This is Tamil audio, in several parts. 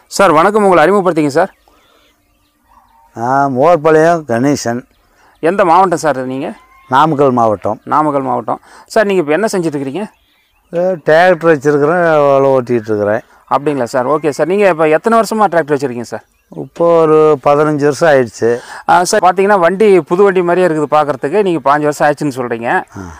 சார் வணக்கம் உங்களை அறிமுகப்படுத்திங்க சார் நான் மோர்பாளையம் கணேசன் எந்த மாவட்டம் சார் நீங்கள் நாமக்கல் மாவட்டம் நாமக்கல் மாவட்டம் சார் நீங்கள் இப்போ என்ன செஞ்சுட்டு இருக்கிறீங்க டிராக்டர் வச்சுருக்கிறேன் அவ்வளோ ஓட்டிகிட்டு இருக்கிறேன் அப்படிங்களா சார் ஓகே சார் நீங்கள் இப்போ எத்தனை வருஷமாக டிராக்டர் வச்சுருக்கீங்க சார் இப்போ ஒரு பதினஞ்சு வருஷம் ஆயிடுச்சு ஆ, சார் பார்த்தீங்கன்னா வண்டி புது வண்டி மாதிரியே இருக்குது பார்க்குறதுக்கு நீங்கள் பாஞ்சு வருஷம் ஆச்சுன்னு சொல்கிறீங்க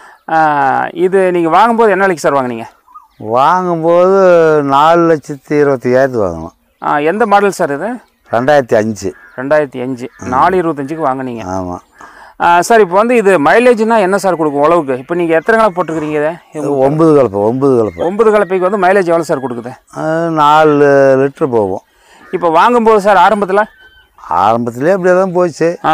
இது நீங்கள் வாங்கும்போது என்ன விலைக்கு சார் வாங்குனீங்க வாங்கும்போது நாலு லட்சத்தி இருபத்தையாயிரத்து வாங்கணும் ஆ, எந்த மாடல் சார் இது ரெண்டாயிரத்தி அஞ்சு ரெண்டாயிரத்தி அஞ்சு நாலு இருபத்தஞ்சுக்கு வாங்குனீங்க ஆமாம் ஆ, சார் இப்போ வந்து இது மைலேஜ்னா என்ன சார் கொடுக்கும் உழவுக்கு இப்போ நீங்கள் எத்தனை கலப்பை போட்டிருக்கிறீங்க இதை இது ஒன்பது கலப்பை ஒன்பது கலப்பை ஒன்பது கலப்பைக்கு வந்து மைலேஜ் எவ்வளோ சார் கொடுக்குது அது நாலு லிட்டர் போகும் இப்போ வாங்கும்போது சார் ஆரம்பத்தில் ஆரம்பத்துலேயே அப்படியே தான் போச்சு ஆ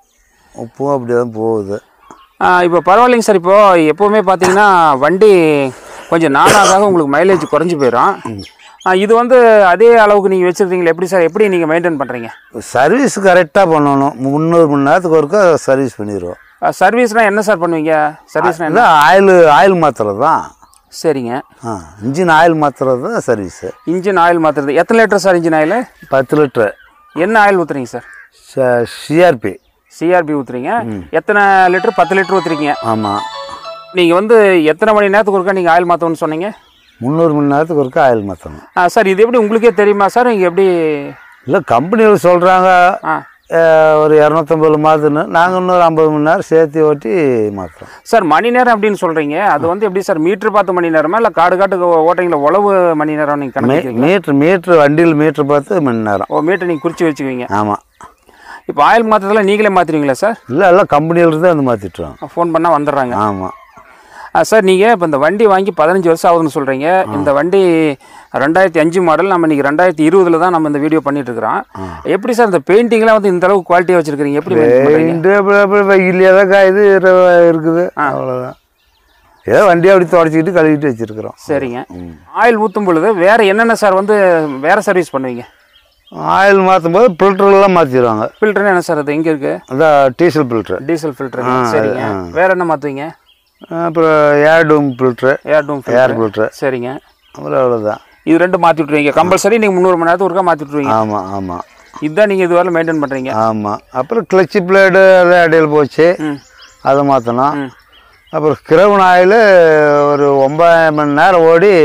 உப்பும் அப்படியே தான் போகுது ஆ, இப்போ பரவாயில்லைங்க சார் இப்போ எப்போவுமே பார்த்தீங்கன்னா வண்டி கொஞ்சம் நாளாக உங்களுக்கு மைலேஜ் குறைஞ்சி போயிடும் ஆ, இது வந்து அதே அளவுக்கு நீங்கள் வச்சுருக்கீங்களா எப்படி சார் எப்படி நீங்கள் மெயின்டைன் பண்ணுறீங்க சர்வீஸ் கரெக்டாக பண்ணணும் முந்நூறு மணி நேரத்துக்கு ஒருக்கா சர்வீஸ் பண்ணிடுவோம் சர்வீஸ்னால் என்ன சார் பண்ணுவீங்க சர்வீஸ்னால் என்ன இல்லை ஆயில் ஆயில் மாத்திரை தான் சரிங்க ஆ இன்ஜின் ஆயில் மாத்திரை தான் சர்வீஸு இன்ஜின் ஆயில் மாற்றுறது எத்தனை லிட்டர் சார் இன்ஜின் ஆயில் பத்து லிட்ரு என்ன ஆயில் ஊற்றுறீங்க சார் சிஆர்பி சிஆர்பி ஊற்றுறீங்க எத்தனை லிட்டர் பத்து லிட்டர் ஊற்றுறீங்க ஆமாம் நீங்கள் வந்து எத்தனை மணி நேரத்துக்கு ஒருக்கா நீங்கள் ஆயில் மாற்றணும்னு சொன்னீங்க முந்நூறு மணி நேரத்துக்கு ஒருக்கா ஆயில் மாற்றணும் ஆ, சார் இது எப்படி உங்களுக்கே தெரியுமா சார் நீங்கள் எப்படி இல்லை கம்பெனியில் சொல்கிறாங்க ஆ ஒரு இரநூத்தம்பது மாற்றுன்னு நாங்கள் இன்னொரு ஐம்பது மணி நேரம் சேர்த்து ஓட்டி மாற்றுறோம் சார் மணி நேரம் அப்படின்னு சொல்கிறீங்க அது வந்து எப்படி சார் மீட்டர் பார்த்து மணி நேரமா இல்லை காடு காட்டுக்கு ஓட்டுறீங்களா உழவு மணி நேரம் நீங்கள் கணக்கு மீட்ரு மீட்ரு வண்டியில் மீட்ரு பார்த்து மணி நேரம் ஓ மீட்டர் நீங்கள் குறித்து வச்சுக்குவீங்க ஆமாம் இப்போ ஆயில் மாற்றத்தில் நீங்களே மாற்றுவீங்களா சார் இல்லை எல்லாம் கம்பெனியிலிருந்து வந்து மாற்றிட்டுருவோம் ஃபோன் பண்ணால் வந்துடுறாங்க ஆமாம் ஆ, சார் நீங்கள் இப்போ இந்த வண்டி வாங்கி பதினஞ்சு வருஷம் ஆகுதுன்னு சொல்கிறீங்க இந்த வண்டி ரெண்டாயிரத்தி அஞ்சு மாடல் நம்ம இன்னைக்கு ரெண்டாயிரத்தி இருபதுல தான் நம்ம இந்த வீடியோ பண்ணிட்டு இருக்கிறோம் எப்படி சார் இந்த பெயிண்டிங்லாம் வந்து இந்த அளவுக்கு குவாலிட்டியாக வச்சிருக்கீங்க எப்படி maintain பண்றீங்க? பெயிண்ட்டு அப்படி அப்படி வெயிலே தான் காயுது இரு- இருக்குது அவ்வளோதான் ஏதோ வண்டியை அப்படி தொடச்சிக்கிட்டு கழுவிட்டு வச்சுருக்குறோம் சரிங்க ஆயில் ஊற்றும் பொழுது வேற என்னென்ன சார் வந்து வேற சர்வீஸ் பண்ணுவீங்க ஆயில் மாற்றும் போது ஃபில்டர்லாம் மாற்றிடுவாங்க ஃபில்டர்னு என்ன சார் அது எங்கே இருக்குது அதான் டீசல் ஃபில்ட்ரு டீசல் ஃபில்டர் சரிங்க வேற என்ன மாற்றுவீங்க அப்புறம் ஏர் டூம் ஃபில்ட்ரு ஏர் டூம் ஏர் ஃபில்ட்ரு சரிங்க அப்புறம் அவ்வளோதான் இது ரெண்டு மாற்றி விட்ருவீங்க கம்பல்சரி நீங்கள் முந்நூறு மணி நேரத்துக்கு ஒருக்கா மாற்றி விட்ருவீங்க ஆமாம் ஆமாம் இதுதான் நீங்கள் இதுவரை மெயின்டைன் பண்ணுறீங்க ஆமாம் அப்புறம் கிளச்சி பிளேடு அது இடையில போச்சு ம் அதை மாற்றணும் ம். அப்புறம் கிரவுன் ஆயில் ஒரு ஒன்பது மணி நேரம் ஓடி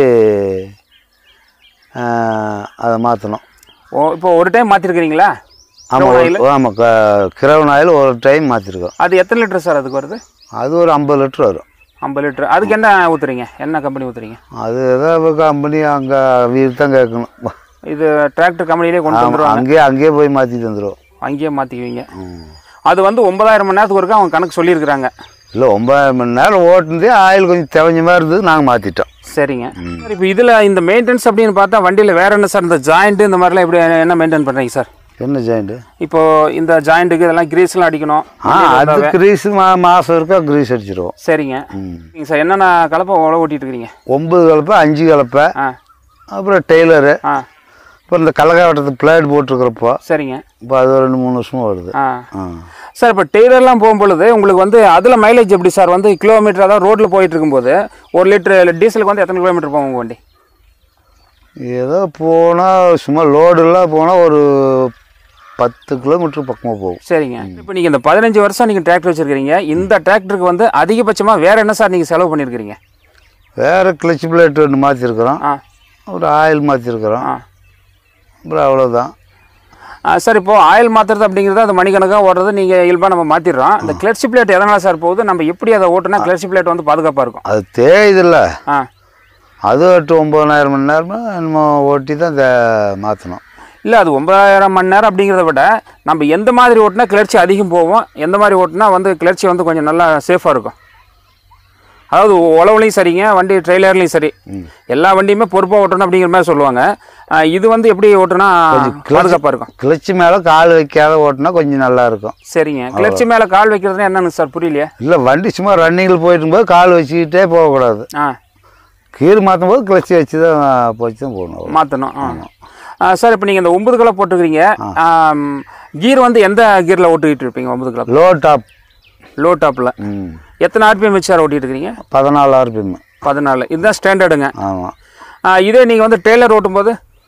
ஆ, அதை மாற்றணும் ஓ இப்போ ஒரு டைம் மாற்றிருக்கிறீங்களா ஆமாம் ஆமாம் கிரவுன் ஆயில் ஒரு டைம் மாற்றிருக்கோம் அது எத்தனை லிட்டர் சார் அதுக்கு வருது அது ஒரு ஐம்பது லிட்டர் வரும் ஐம்பது லிட்டர் அதுக்கு என்ன ஊற்றுறீங்க என்ன கம்பெனி ஊற்றுறீங்க அது ஏதோ கம்பெனி அங்கே வீடு தான் கேட்கணும் இது டிராக்டர் கம்பெனிலே கொண்டு ஆமா, வந்துருவாங்க அங்கேயே அங்கேயே போய் மாற்றிட்டு வந்துடுவோம் அங்கேயே மாற்றிக்குவீங்க அது வந்து ஒன்பதாயிரம் மணி நேரத்துக்கு ஒருக்கா அவங்க கணக்கு சொல்லியிருக்கிறாங்க இல்லை ஒன்பது மணி நேரம் ஓட்டுனதே ஆயில் கொஞ்சம் தெவஞ்ச மாதிரி இருந்தது நாங்கள் மாற்றிட்டோம் சரிங்க சார் இப்போ இதில் இந்த மெயின்டெனன்ஸ் அப்படின்னு பார்த்தா வண்டியில் வேற என்ன சார் இந்த ஜாயிண்ட் இந்த மாதிரிலாம் எப்படி என்ன மெயின்டைன் பண்ணுறீங்க சார் என்ன ஜாயிண்ட்டு இப்போ இந்த ஜாயிண்ட்டுக்கு இதெல்லாம் கிரீஸ்லாம் அடிக்கணும் ஆ அது கிரீஸ் மா மாதம் இருக்கா கிரீஸ் அடிச்சிருவோம் சரிங்க சரிங்க சார் என்னென்ன கலப்பை உழவு ஓட்டிட்டு இருக்கிறீங்க ஒம்பது கலப்பை அஞ்சு கலப்பை ஆ அப்புறம் டெய்லரு ஆ இப்போ இந்த கள்ளக்காவட்டத்து பிளேட் போட்டிருக்கிறப்போ சரிங்க இப்போ அது ஒரு ரெண்டு மூணு வருஷமா வருது ஆ ஆ சார் இப்போ டெய்லர்லாம் போகும்பொழுது உங்களுக்கு வந்து அதில் மைலேஜ் எப்படி சார் வந்து கிலோமீட்டர் அதாவது ரோட்டில் போயிட்டு இருக்கும்போது ஒரு லிட்டர் டீசலுக்கு வந்து எத்தனை கிலோமீட்டர் போகும் உங்கள் வண்டி ஏதோ போனால் சும்மா லோடுலாம் போனால் ஒரு பத்து கிலோமீட்டர் பக்கமாக போகும் சரிங்க இப்போ நீங்கள் இந்த பதினஞ்சு வருஷம் நீங்கள் டிராக்டர் வச்சிருக்கீங்க இந்த டிராக்டருக்கு வந்து அதிகபட்சமாக வேற என்ன சார் நீங்கள் செலவு பண்ணியிருக்கிறீங்க வேறு கிளச் பிளேட் ஒன்று மாற்றிருக்கிறோம் ஆ ஒரு ஆயில் மாற்றிருக்கிறோம் ஆ அப்புறம் அவ்வளோதான் ஆ, சார் இப்போ ஆயில் மாற்றுறது அப்படிங்கிறது அந்த மணிக்கணக்காக ஓடுறது நீங்கள் இயல்பாக நம்ம மாற்றிடுறோம் இந்த கிளர்ச்சி பிளேட் எதனால் சார் போகுது நம்ம எப்படி அதை ஓட்டுனா கிளர்ச்சி பிளேட் வந்து பாதுகாப்பாக இருக்கும் அது தேயுதில்ல ஆ அது எட்டு ஒம்பதாயிரம் மணி நேரமா நம்ம ஓட்டி தான் மாற்றணும் இல்லை அது ஒன்பதாயிரம் மணி நேரம் அப்படிங்கிறத விட நம்ம எந்த மாதிரி ஓட்டினா கிளர்ச்சி அதிகம் போகும் எந்த மாதிரி ஓட்டினா வந்து கிளர்ச்சி வந்து கொஞ்சம் நல்லா சேஃபாக இருக்கும் அதாவது உழவுலையும் சரிங்க வண்டி ட்ரெய்லர்லையும் சரி எல்லா வண்டியுமே பொறுப்பாக ஓட்டணும் அப்படிங்கிற மாதிரி சொல்லுவாங்க ஆ, இது வந்து எப்படி ஓட்டுனா பாதுகாப்பாக இருக்கும் கிளச்சு மேலே கால் வைக்காத ஓட்டினா கொஞ்சம் நல்லா இருக்கும் சரிங்க கிளர்ச்சி மேலே கால் வைக்கிறதுனா என்னன்னு சார் புரியலையே இல்லை வண்டி சும்மா ரன்னிங்கில் போயிட்டு இருக்கும்போது கால் வச்சுக்கிட்டே போகக்கூடாது ஆ கீர் மாற்றும் போது கிளச்சி வச்சு தான் போச்சு தான் போகணும் மாற்றணும் ஆ சார் இப்போ நீங்கள் இந்த ஒன்பது கிலோ போட்டுக்கிறீங்க கீர் வந்து எந்த கீரில் ஓட்டிக்கிட்டு இருப்பீங்க ஒன்பது கிலோ லோ டாப் லோ டாப்பில் ம் எத்தனை ஆர்பிஎம் வச்சு சார் ஓட்டிட்டு இருக்கிறீங்க பதினாலு ஆர்பிஎம் பதினாலு இதுதான் ஸ்டாண்டர்டுங்க ஆமாம் ஆ, இதே நீங்கள் வந்து டெய்லர் ஓட்டும்போது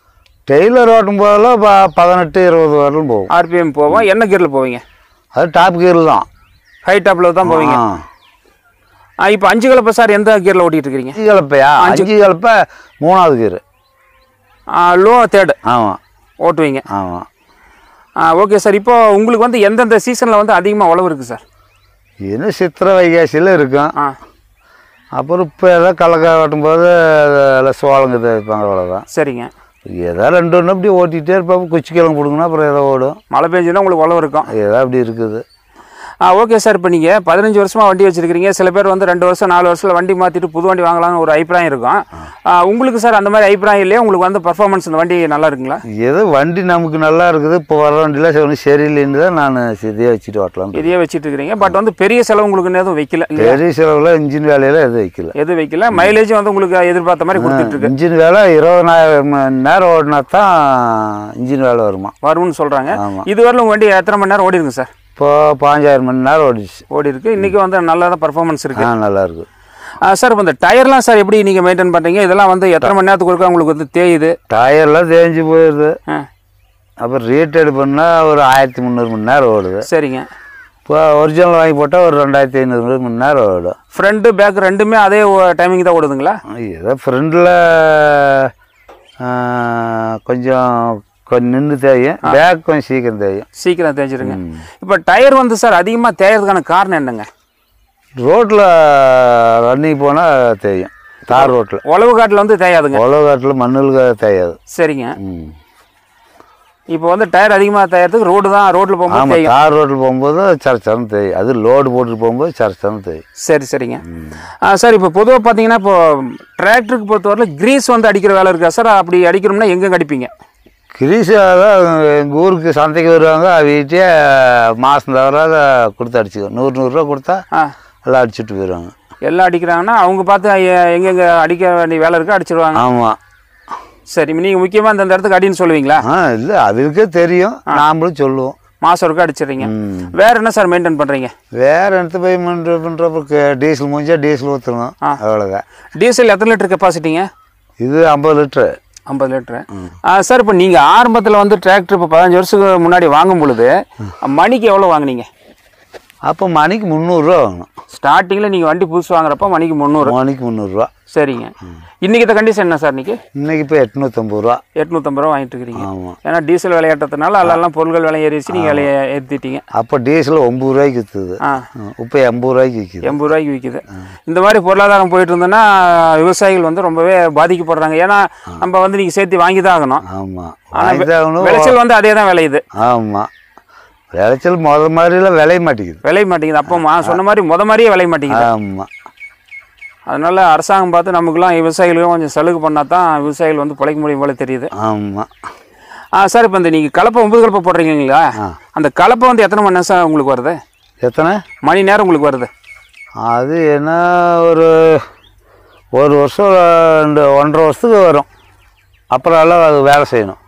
டெய்லர் ஓட்டும் போதெல்லாம் ப பதினெட்டு இருபது வரலும் போகும் ஆர்பிஎம் போவோம் என்ன கியரில் போவீங்க அது டாப் கியர் தான் ஹை டாப்பில் தான் போவீங்க ஆ. ஆ, இப்போ அஞ்சு கலப்பை சார் எந்த கியரில் ஓட்டிட்டு இருக்கிறீங்க அஞ்சு கலப்பையா அஞ்சு கலப்பை மூணாவது கீர் லோ தேர்டு ஆமாம் ஓட்டுவீங்க ஆமாம் ஓகே சார் இப்போ உங்களுக்கு வந்து எந்தெந்த சீசனில் வந்து அதிகமாக உழவு இருக்குது சார் இன்னும் சித்திரை வைகாசியில் இருக்கும் ஆ அப்புறம் இப்போ ஏதோ கடலக்காய் ஓட்டும்போது அதில் சோளங்க வைப்பாங்க அவ்வளோதான் சரிங்க ஏதோ ரெண்டு ஒன்று அப்படி ஓட்டிகிட்டே இருப்பாங்க குச்சி கிழங்கு பிடுங்கினா அப்புறம் ஏதோ ஓடும் மழை பெஞ்சுன்னா உங்களுக்கு உழவு இருக்கும் ஏதோ அப்படி இருக்குது ஆ ஓகே சார் இப்போ நீங்கள் பதினஞ்சு வருஷமாக வண்டி வச்சிருக்கிறீங்க சில பேர் வந்து ரெண்டு வருஷம் நாலு வருஷத்தில் வண்டி மாற்றிட்டு புது வண்டி வாங்கலாம்னு ஒரு அபிப்பிராயம் இருக்கும் ஆ, உங்களுக்கு சார் அந்த மாதிரி அபிப்பிராயம் இல்லையா உங்களுக்கு வந்து பர்ஃபார்மன்ஸ் இந்த வண்டி நல்லா இருக்குங்களா ஏதோ வண்டி நமக்கு நல்லா இருக்குது இப்போ வர வண்டியில் ஒன்றும் சரியில்லைன்னு தான் நான் இதையே வச்சுட்டு ஓட்டலாம் இதையே வச்சிட்டு இருக்கிறீங்க பட் வந்து பெரிய செலவு உங்களுக்கு எதுவும் வைக்கல இல்லையா பெரிய செலவில் இன்ஜின் வேலையில் எதுவும் வைக்கல எதுவும் வைக்கல மைலேஜ் வந்து உங்களுக்கு எதிர்பார்த்த மாதிரி கொடுத்துட்டு இருக்கு இன்ஜின் வேலை இருபதாயிரம் மணி நேரம் ஓடினா தான் இன்ஜின் வேலை வருமா வரும்னு சொல்கிறாங்க ஆமாம் இதுவரையிலும் உங்கள் வண்டி எத்தனை மணி நேரம் ஓடி இருக்கு சார் இப்போ பாஞ்சாயிரம் மணி நேரம் ஓடிச்சு ஓடி இருக்கு இன்றைக்கி வந்து நல்லா தான் பர்ஃபார்மன்ஸ் இருக்கு ஆ நல்லா இருக்கு ஆ, சார் இப்போ இந்த டயர்லாம் சார் எப்படி நீங்கள் மெயின்டைன் பண்ணுறீங்க இதெல்லாம் வந்து எத்தனை மணி நேரத்துக்கு ஒருக்கா உங்களுக்கு வந்து தேயுது டயர்லாம் தேஞ்சு போயிடுது ஆ அப்புறம் ரீட்டெய்ல் பண்ணால் ஒரு ஆயிரத்தி முந்நூறு மணி நேரம் ஓடுது சரிங்க இப்போ ஒரிஜினல் வாங்கி போட்டால் ஒரு ரெண்டாயிரத்தி ஐநூறு மணி நேரம் ஓடும் ஃப்ரண்ட்டு பேக் ரெண்டுமே அதே டைமிங் தான் ஓடுதுங்களா ஏதோ ஃப்ரெண்டில் கொஞ்சம் கொஞ்சம் நின்று தேயும் பேக் கொஞ்சம் சீக்கிரம் தேயும் சீக்கிரம் தேய்ச்சிருங்க இப்போ டயர் வந்து சார் அதிகமாக தேயறதுக்கான காரணம் என்னங்க ரோட்டில் ரன்னிங் போனால் தேயும் தார் ரோட்டில் உழவு காட்டில் வந்து தேயாதுங்க உழவு காட்டில் மண்ணில் தேயாது சரிங்க ம் இப்போ வந்து டயர் அதிகமாக தேயறதுக்கு ரோடு தான் ரோட்டில் போகும்போது ஆமாம் தேயும் தார் ரோட்டில் போகும்போது சரச்சரம் தேயும் அது லோடு போட்டுட்டு போகும்போது சரச்சரம் தேயும் சரி சரிங்க ஆ சார் இப்போ பொதுவாக பார்த்தீங்கன்னா இப்போ டிராக்டருக்கு பொறுத்தவரையில் கிரீஸ் வந்து அடிக்கிற வேலை இருக்கா சார் அப்படி அடிக்கணும்னா எங்கே அடிப்பீங்க கிரீஸ் தான் எங்கள் ஊருக்கு சந்தைக்கு வருவாங்க வீட்டே மாதம் தவிர அதை கொடுத்து அடிச்சுக்கோ நூறு நூறுரூவா கொடுத்தா ஆ எல்லாம் அடிச்சுட்டு போயிடுவாங்க எல்லாம் அடிக்கிறாங்கன்னா அவங்க பார்த்து எ- எங்கெங்க அடிக்க வேண்டிய வேலை இருக்கோ அடிச்சிருவாங்க ஆமாம் சரி நீங்கள் முக்கியமாக இந்த இடத்துக்கு அடின்னு சொல்லுவீங்களா ஆ இல்லை அதுக்கே தெரியும் நாமளும் சொல்லுவோம் மாதம் ஒருக்கா அடிச்சிடுறீங்க ம் வேற என்ன சார் மெயின்டைன் பண்ணுறீங்க வேறு இடத்து போய் பண்ணுற பண்ணுறப்ப டீசல் முடிஞ்சா டீசல் ஊற்றணும் அவ்வளோதான் டீசல் எத்தனை லிட்டர் கெப்பாசிட்டிங்க இது ஐம்பது லிட்ரு ஐம்பது லிட்டரு சார் இப்போ நீங்கள் ஆரம்பத்தில் வந்து டிராக்டர் இப்போ பதினஞ்சு வருஷத்துக்கு முன்னாடி வாங்கும் பொழுது மணிக்கு எவ்வளோ வாங்குனீங்க அப்போ மணிக்கு முந்நூறுரூவா வாங்கணும் ஸ்டார்டிங்கில் நீங்கள் வண்டி புதுசு வாங்குறப்ப மணிக்கு முந்நூறு மணிக்கு முந்நூறுரூவா சரிங்க இன்னைக்கு இந்த கண்டிஷன் என்ன சார் இன்னைக்கு இன்னைக்கு இப்போ எட்நூற்றம்பது ரூபா எட்நூற்றம்பது ரூபா வாங்கிட்டு இருக்கிறீங்க ஆமாம் ஏன்னா டீசல் விலையேற்றத்தினால அதெல்லாம் பொருட்கள் விலை ஏறிச்சு நீங்கள் விலையை ஏற்றிட்டீங்க அப்போ டீசல் ஒம்பது ரூபாய்க்கு விற்றுது ஆ இப்போ எண்பது ரூபாய்க்கு விற்கிது எண்பது ரூபாய்க்கு விற்கிது இந்த மாதிரி பொருளாதாரம் போயிட்டு இருந்ததுன்னா விவசாயிகள் வந்து ரொம்பவே பாதிக்கப்படுறாங்க ஏன்னா நம்ம வந்து நீங்கள் சேர்த்து வாங்கி தான் ஆகணும் ஆமாம் ஆனால் வாங்கிதாகணும் விளைச்சல் வந்து அதே தான் விளையுது ஆமாம் விளைச்சல் முத மாதிரிலாம் விளைய மாட்டேங்குது விளைய மாட்டேங்குது அப்போ மா- சொன்ன மாதிரி முத மாதிரியே விளைய மாட்டேங்குது ஆமாம் அதனால அரசாங்கம் பார்த்து நமக்குலாம் விவசாயிகளுக்கும் கொஞ்சம் சலுகை பண்ணால் தான் விவசாயிகள் வந்து பிழைக்க முடியும் போல தெரியுது ஆமாம் ஆ சார் இப்போ இந்த நீங்கள் கலப்பை ஒன்பது கலப்பை போடுறீங்களா அந்த கலப்பை வந்து எத்தனை மணி நேரம் சார் உங்களுக்கு வருது எத்தனை மணி நேரம் உங்களுக்கு வருது அது என்ன ஒரு ஒரு வருஷம் ரெண்டு ஒன்றரை வருஷத்துக்கு வரும் அப்புறம் எல்லாம் அது வேலை செய்யணும்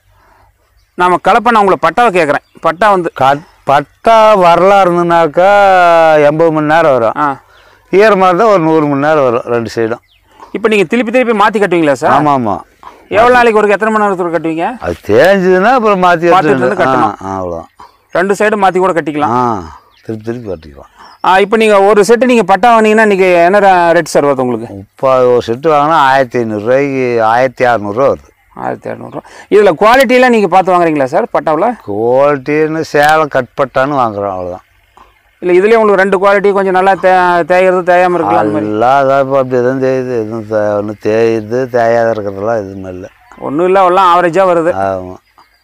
நாம கலப்பை நான் உங்களை பட்டாவை கேட்குறேன் பட்டா வந்து கட் பட்டா வரலா இருந்துனாக்கா எண்பது மணி நேரம் வரும் ஆ ஈரமாக இருந்தால் ஒரு நூறு மணி நேரம் வரும் ரெண்டு சைடும் இப்போ நீங்கள் திருப்பி திருப்பி மாற்றி கட்டுவீங்களா சார் ஆமாம் ஆமாம் எவ்வளோ நாளைக்கு ஒரு எத்தனை மணி நேரத்துக்கு கட்டுவீங்க அது தேஞ்சதுன்னா அப்புறம் மாற்றி பார்த்துட்டு வந்து கட்டணும். அவ்வளோதான் ரெண்டு சைடு மாற்றி கூட கட்டிக்கலாம் ஆ திருப்பி திருப்பி கட்டிக்கலாம் ஆ இப்போ நீங்கள் ஒரு செட்டு நீங்கள் பட்டா வாங்கினீங்கன்னா இன்றைக்கி என்ன ரேட் சார் வருது உங்களுக்கு இப்போ ஒரு செட்டு வாங்கினா ஆயிரத்தி ஐநூறுரூவாய்க்கு ஆயிரத்தி அறநூறுவா வருது ஆயிரத்தி இரநூறுவா இதில் குவாலிட்டிலாம் நீங்கள் பார்த்து வாங்குறீங்களா சார் பட்டாவில் குவாலிட்டின்னு சேலம் கட் பட்டான்னு வாங்குறோம் அவ்வளோதான் இல்லை இதுலேயே உங்களுக்கு ரெண்டு குவாலிட்டி கொஞ்சம் நல்லா தே தேய்கிறது தேயாமல் இருக்கலாம் அந்த மாதிரி எல்லாம் அதான் இப்போ அப்படி எதுவும் தேயுது எதுவும் தே ஒன்றும் தேயுது தேயாத இருக்கிறதெல்லாம் எதுவுமே இல்லை ஒன்றும் இல்லை எல்லாம் ஆவரேஜாக வருது ஆமாம்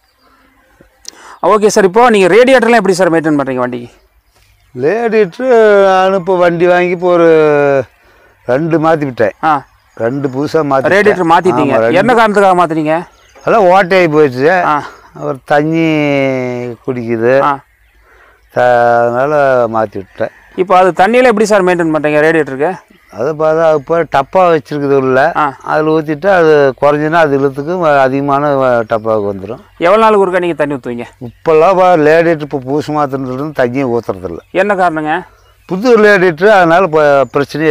ஓகே சார் இப்போ நீங்கள் ரேடியேட்டர்லாம் எப்படி சார் மெயின்டைன் பண்ணுறீங்க வண்டிக்கு லேடிட்டு நான் இப்போ வண்டி வாங்கி இப்போ ஒரு ரெண்டு மாற்றி விட்டேன் ஆ ரெண்டு புதுசாக மாற்றி ரேடியேட்டர் மாற்றிட்டீங்க என்ன காரணத்துக்காக மாற்றினீங்க அதான் ஓட்டையாகி போயிடுச்சு ஆ அப்புறம் தண்ணி குடிக்குது ஆ த- அதனால மாற்றி விட்டேன் இப்போ அது தண்ணியில் எப்படி சார் மெயின்டைன் பண்ணுறீங்க ரேடியேட்டருக்கு அதை பார்த்தா இப்போ டப்பா வச்சிருக்குது உள்ள ஆ. அதில் ஊற்றிட்டு அது குறைஞ்சுன்னா அது இழுத்துக்கு அதிகமான டப்பாவுக்கு வந்துடும் எவ்வளோ நாளுக்கு ஒருக்கா நீங்கள் தண்ணி ஊற்றுவீங்க இப்போல்லாம் லேடிட்டு இப்போ பூசு மாத்திரத்துலேருந்து தண்ணியும் ஊற்றுறதில்ல என்ன காரணங்க புது லேடிட்டு அதனால் இப்போ பிரச்சனையே இல்லை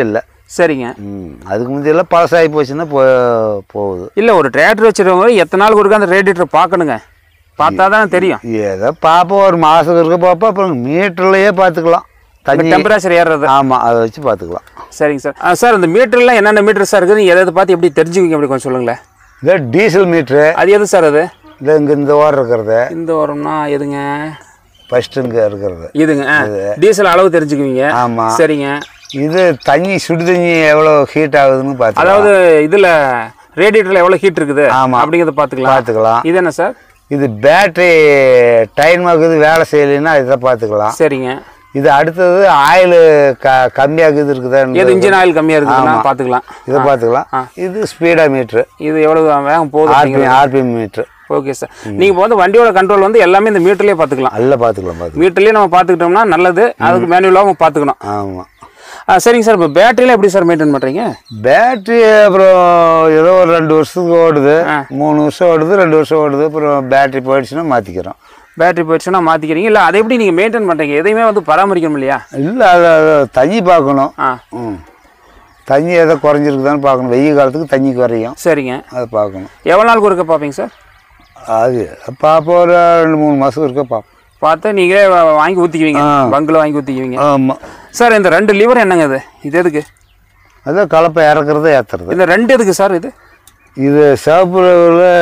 சரிங்க ம் அதுக்கு முந்தையெல்லாம் பழசாகி போச்சுன்னா போ போகுது இல்லை ஒரு டிராக்டர் வச்சுருக்கவங்க எத்தனை நாளுக்கு ஒருக்கா அந்த ரேடியேட்டர் பார்க்கணுங்க பார்த்தா தான் தெரியும் ஏதோ பார்ப்போம் ஒரு மாதம் இருக்க பார்ப்போம் அப்புறம் மீட்டர்லையே பார்த்துக்கலாம் தண்ணி டெம்பரேச்சர் ஏறுறது ஆமாம் அதை வச்சு பார்த்துக்கலாம் சரிங்க சார் ஆ, சார் இந்த மீட்டர்லாம் என்னென்ன மீட்டர் சார் இருக்குது எதை எதை பார்த்து எப்படி தெரிஞ்சுக்குவீங்க அப்படி கொஞ்சம் சொல்லுங்களேன் இதே டீசல் மீட்ரு அது எது சார் அது இது இங்கே இந்த ஓரம் இருக்கிறது இந்த வாரம்னா எதுங்க ஃபஸ்ட்டு இங்கே இருக்கிறது இதுங்க ஆ, டீசல் அளவு தெரிஞ்சுக்குவீங்க ஆமாம் சரிங்க இது தண்ணி சுடு தண்ணி எவ்வளோ ஹீட் ஆகுதுன்னு பார்த்து அதாவது இதில் ரேடியேட்டரில் எவ்வளோ ஹீட் இருக்குது ஆமா. அப்படிங்கிறத பார்த்துக்கலாம் பார்த்துக்கலாம் இது என்ன சார் இது பேட்டரி டைம் ஆகுது வேலை செய்யலைன்னா இதை பார்த்துக்கலாம் சரிங்க இது அடுத்தது ஆயில் க கம்மியாகுது இருக்குதா எது இன்ஜின் ஆயில் கம்மியாக இருக்குதுன்னா பார்த்துக்கலாம் இதை பார்த்துக்கலாம் இது ஸ்பீடா மீட்ரு இது எவ்வளோ வேகம் போகுது RPM RPM metre okay sir நீங்கள் இப்போ வந்து வண்டியோட கண்ட்ரோல் வந்து எல்லாமே இந்த மீட்டர்லேயே பார்த்துக்கலாம் நல்லா பார்த்துக்கலாம் பார்த்துக்கலாம் மீட்டர்லேயே நம்ம பார்த்துக்கிட்டோம்னா நல்லது அதுக்கு மேனுவலாகவும் பார்த்துக்கணும் ஆமாம் ஆ, சரிங்க சார் இப்போ பேட்டரியில் எப்படி சார் மெயின்டைன் பண்ணுறீங்க பேட்டரி அப்புறம் ஏதோ ஒரு ரெண்டு வருஷத்துக்கு ஓடுது மூணு வருஷம் ஓடுது ரெண்டு வருஷம் ஓடுது அப்புறம் பேட்டரி போயிடுச்சுன்னா மாற்றிக்கிறோம் பேட்டரி போயிடுச்சுன்னா மாற்றிக்கிறீங்க இல்லை அதை எப்படி நீங்கள் மெயின்டைன் பண்ணுறீங்க எதையுமே வந்து பராமரிக்கணும் இல்லையா இல்லை அது அது தண்ணி பார்க்கணும் ஆ ம் தண்ணி ஏதோ குறைஞ்சிருக்குதான்னு பார்க்கணும் வெயில் காலத்துக்கு தண்ணி குறையும் சரிங்க அதை பார்க்கணும் எவ்வளோ நாளுக்கு ஒருக்க பார்ப்பீங்க சார் அது பார்ப்போம் ஒரு ரெண்டு மூணு மாதம் இருக்க பார்ப்போம் பார்த்து நீங்களே வா- வாங்கி ஊற்றிக்குவீங்க பங்கில் வாங்கி ஊற்றிக்குவீங்க ஆமாம் சார் இந்த ரெண்டு லிவர் என்னங்க இது இது எதுக்கு அதான் கலப்பை இறக்குறது ஏற்றுறது இந்த ரெண்டு எதுக்கு சார் இது இது சிவப்புல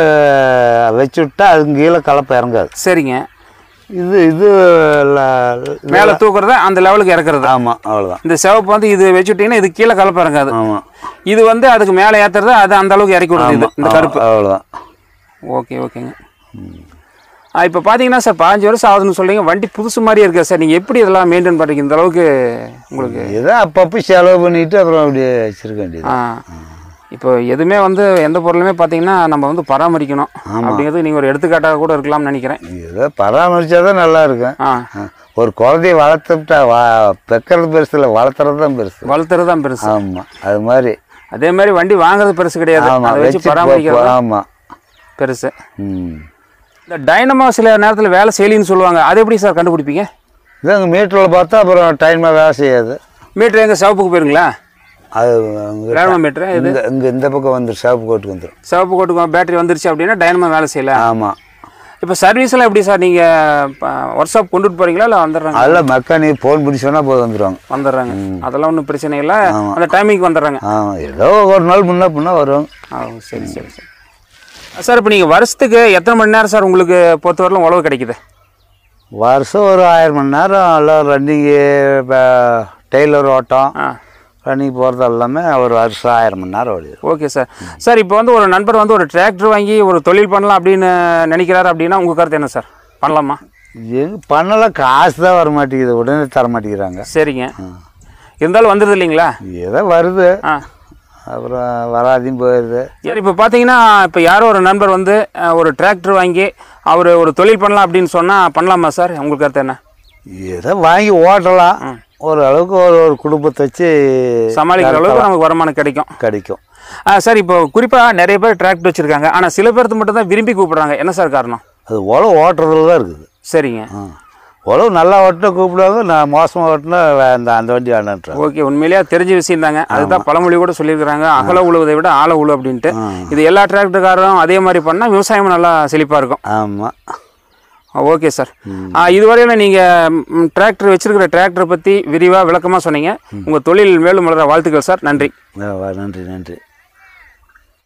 வச்சு விட்டா அதுக்கு கீழே கலப்பை இறங்காது சரிங்க இது இது ல- மேலே தூக்குறத அந்த லெவலுக்கு இறக்குறது ஆமாம் அவ்வளோதான் இந்த சிவப்பு வந்து இது வச்சுட்டிங்கன்னா இது கீழே கலப்பை இறங்காது ஆமாம் இது வந்து அதுக்கு மேலே ஏற்றுறது அது அந்த அளவுக்கு இறக்கி விடுறது இது இந்த கருப்பு அவ்வளோதான் ஓகே ஓகேங்க இப்போ பார்த்தீங்கன்னா சார் பாஞ்சு வருஷம் ஆகுதுன்னு சொல்றீங்க வண்டி புதுசு மாதிரியே இருக்கா சார் நீங்கள் எப்படி இதெல்லாம் மெயின்டைன் பண்ணுறீங்க இந்த அளவுக்கு உங்களுக்கு ஏதோ அப்பப்போ செலவு பண்ணிட்டு அப்புறம் அப்படியே வச்சிருக்க வேண்டியது ஆ இப்போ எதுவுமே வந்து எந்த பொருளுமே பார்த்தீங்கன்னா நம்ம வந்து பராமரிக்கணும் அப்படிங்கிறது நீங்கள் ஒரு எடுத்துக்காட்டாக கூட இருக்கலாம்னு நினைக்கிறேன் ஏதோ பராமரிச்சா தான் நல்லா இருக்கும் ஆ ஆ. ஒரு குழந்தைய வளர்த்துட்டா வா பெக்கிறது பெருசு இல்லை வளர்த்துறது தான் பெருசு வளர்த்துறது தான் பெருசு ஆமாம் அது மாதிரி அதே மாதிரி வண்டி வாங்குறது பெருசு கிடையாது ஆமாம் அதை வச்சு வச்சு பராமரிக்கிறது தான் ஆமாம் பெருசு ம் இந்த டைனமோ சில நேரத்தில் வேலை செய்யலின்னு சொல்லுவாங்க அது எப்படி சார் கண்டுபிடிப்பீங்க இதாங்க மீட்டரில் பார்த்தா அப்புறம் டைமாக வேலை செய்யாது மீட்ரு எங்கே சிவப்புக்கு போயிருங்களா அது டைனமோ மீட்ரு இது இங்கே இங்கே இந்த பக்கம் வந்துடும் சிவப்பு கோட்டுக்கு வந்துடும் சிவப்பு கோட்டுக்கு பேட்டரி வந்துருச்சு அப்படின்னா டைனமோ வேலை செய்யல ஆமாம் இப்போ சர்வீஸ்லாம் எப்படி சார் நீங்கள் ஒர்க் ஷாப் கொண்டுட்டு போகிறீங்களா இல்லை வந்துடுறாங்க அதில் மெக்கானிக் ஃபோன் பண்ணி சொன்னால் போது வந்துடுவாங்க வந்துடுறாங்க அதெல்லாம் ஒன்றும் பிரச்சனை இல்லை அந்த டைமிங்க்கு வந்துடுறாங்க ஆமாம் ஏதோ ஒரு நாள் முன்ன பின்ன வருவாங்க ஆ சரி சரி சரி சார் இப்போ நீங்கள் வருஷத்துக்கு எத்தனை மணி நேரம் சார் உங்களுக்கு பொறுத்தவரையிலும் உழவு கிடைக்குது வருஷம் ஒரு ஆயிரம் மணி நேரம் எல்லாம் ரன்னிங்கு டெய்லர் ஓட்டம் ஆ ரன்னிங் போகிறது எல்லாமே ஒரு வருஷம் ஆயிரம் மணி நேரம் ஓடிடும் ஓகே சார் சார் இப்போ வந்து ஒரு நண்பர் வந்து ஒரு டிராக்டர் வாங்கி ஒரு தொழில் பண்ணலாம் அப்படின்னு நினைக்கிறாரு அப்படின்னா உங்கள் கருத்து என்ன சார் பண்ணலாமா எங்க பண்ணலாம் காசு தான் வர மாட்டேங்குது உடனே தர மாட்டேங்கிறாங்க சரிங்க இருந்தாலும் வந்துடுது இல்லைங்களா ஏதோ வருது ஆ அப்புறம் வராதையும் போயிடுது சரி இப்போ பார்த்தீங்கன்னா இப்போ யாரோ ஒரு நண்பர் வந்து அஹ், ஒரு டிராக்டர் வாங்கி அவர் ஒரு தொழில் பண்ணலாம் அப்படின்னு சொன்னால் பண்ணலாமா சார் உங்களுக்கு கருத்து என்ன ஏதோ வாங்கி ஓட்டலாம் ஓரளவுக்கு ஒரு ஒரு குடும்பத்தை வச்சு சமாளிக்கிற அளவுக்கு நமக்கு வருமானம் கிடைக்கும் கிடைக்கும் ஆ சார் இப்போ குறிப்பாக நிறைய பேர் டிராக்டர் வச்சுருக்காங்க ஆனால் சில பேர்த்து மட்டும் தான் விரும்பி கூப்பிடுறாங்க என்ன சார் காரணம் அது உழவு ஓட்டுறதுல தான் இருக்குது சரிங்க ஆ உழவு நல்லா ஓட்டினா கூப்பிடுவாங்க நான் மோசமாக ஓட்டினா அந்த அந்த வண்டி வேணான்றாங்க ஓகே உண்மையிலேயே தெரிஞ்ச விஷயம் தாங்க அதுதான் பழமொழி கூட சொல்லியிருக்கிறாங்க அகல உழுவதை விட ஆழ உழு அப்படின்ட்டு இது எல்லா டிராக்டர்காரரும் அதே மாதிரி பண்ணால் விவசாயமும் நல்லா செழிப்பாக இருக்கும் ஆமாம் ஓகே சார் இதுவரையில் நீங்கள் டிராக்டர் வச்சிருக்கிற டிராக்டரை பற்றி விரிவாக விளக்கமாக சொன்னீங்க உங்கள் தொழில் மேலும் வளர வாழ்த்துக்கள் சார் நன்றி நன்றி நன்றி